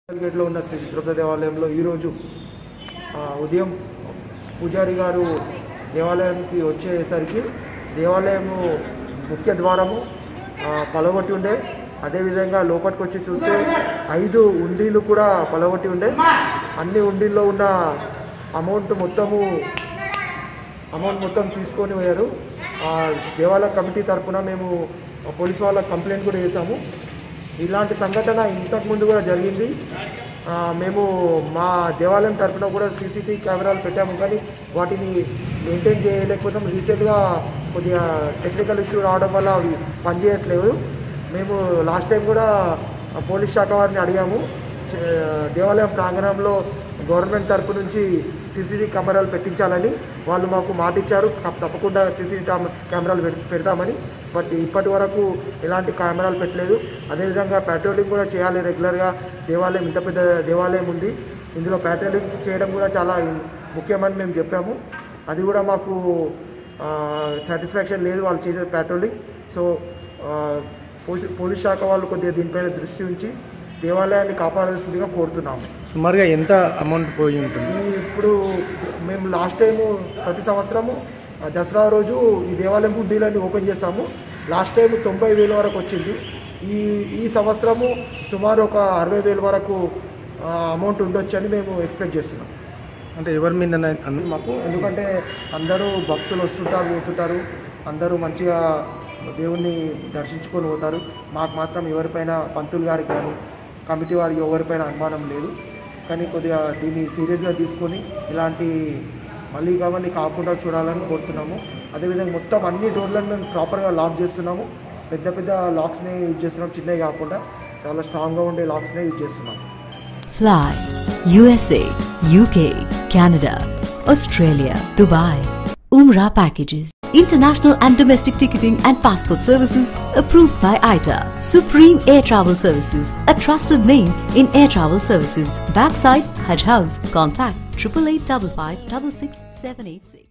గేట్లో ఉన్న శ్రీ చిత్రపద దేవాలయంలో ఈరోజు ఆ, ఉదయం పూజారి గారు దేవాలయంకి వచ్చేసరికి దేవాలయము ముఖ్య ద్వారము ఆ, పలగొట్టి ఉండే అదేవిధంగా లోపలికి వచ్చి చూస్తే ఐదు ఉండీలు కూడా పలగొట్టి ఉండే అన్ని ఉండీల్లో ఉన్న అమౌంట్ మొత్తము అమౌంట్ మొత్తం తీసుకొని పోయారు ఆ, దేవాలయ కమిటీ తరఫున మేము పోలీస్ వాళ్ళకి కంప్లైంట్ కూడా చేశాము ఇలాంటి సంఘటన ఇంతకుముందు కూడా జరిగింది ఆ, మేము మా దేవాలయం తరఫున కూడా సీసీటీవీ కెమెరాలు పెట్టాము కానీ వాటిని మెయింటైన్ చేయలేకపోతాం రీసెంట్గా కొద్దిగా టెక్నికల్ ఇష్యూ రావడం వల్ల అవి పనిచేయట్లేదు మేము లాస్ట్ టైం కూడా పోలీస్ శాఖ వారిని అడిగాము చే- దేవాలయం ప్రాంగణంలో గవర్నమెంట్ తరపు నుంచి సీసీటీవీ కెమెరాలు పెట్టించాలని వాళ్ళు మాకు మాట ఇచ్చారు తప్ప- తప్పకుండా సీసీటీవీ కెమెరాలు పెడ్- పెడతామని బట్ ఇప్పటి వరకు ఎలాంటి కెమెరాలు పెట్టలేదు అదేవిధంగా పెట్రోలింగ్ కూడా చేయాలి రెగ్యులర్గా దేవాలయం ఇంత పెద్ద దేవాలయం ఉంది ఇందులో పెట్రోలింగ్ చేయడం కూడా చాలా ముఖ్యమని మేము చెప్పాము అది కూడా మాకు సాటిస్ఫాక్షన్ లేదు వాళ్ళు చేసే పెట్రోలింగ్ సో ఆ, పోలీస్ పోలీస్ శాఖ వాళ్ళు కొద్దిగా దీనిపైన దృష్టి ఉంచి దేవాలయాన్ని కాపాడాల్సిందిగా కోరుతున్నాము సుమారుగా ఎంత అమౌంట్ పోయి ఉంటుంది ఈ ఇప్పుడు మేము లాస్ట్ టైము ప్రతి సంవత్సరము ఆ, దసరా రోజు ఈ దేవాలయం హుండీలన్నీ ఓపెన్ చేస్తాము లాస్ట్ టైం తొంభై వేల వరకు వచ్చింది ఈ ఈ సంవత్సరము సుమారు ఒక అరవై వేల వరకు అమౌంట్ ఉండొచ్చని మేము ఎక్స్పెక్ట్ చేస్తున్నాం అంటే ఎవరి మీద మాకు ఎందుకంటే అందరూ భక్తులు వస్తుంటారు పోతుంటారు అందరూ మంచిగా దేవుణ్ణి దర్శించుకొని పోతారు మాకు మాత్రం ఎవరిపైన పంతులు గారికి కానీ కమిటీ వారికి ఎవరిపైన అనుమానం లేదు కానీ కొద్దిగా దీన్ని సీరియస్గా తీసుకొని ఇలాంటి మళ్ళీ కావాలి కాకుండా చూడాలని కోరుతున్నాము అదేవిధంగా మొత్తం అన్ని డోర్లను మేము ప్రాపర్గా లాక్ చేస్తున్నాము పెద్ద పెద్ద లాక్స్నే యూజ్ చేస్తున్నాం చిన్నవి కాకుండా చాలా స్ట్రాంగ్గా ఉండే లాక్స్నే యూజ్ చేస్తున్నాం Fly USA, UK, Canada, Australia, Dubai. Umrah packages. International and domestic ticketing and passport services approved by ITA. Supreme Air Travel Services, a trusted name in air travel services. Backside Hajj House. Contact 888 556 786.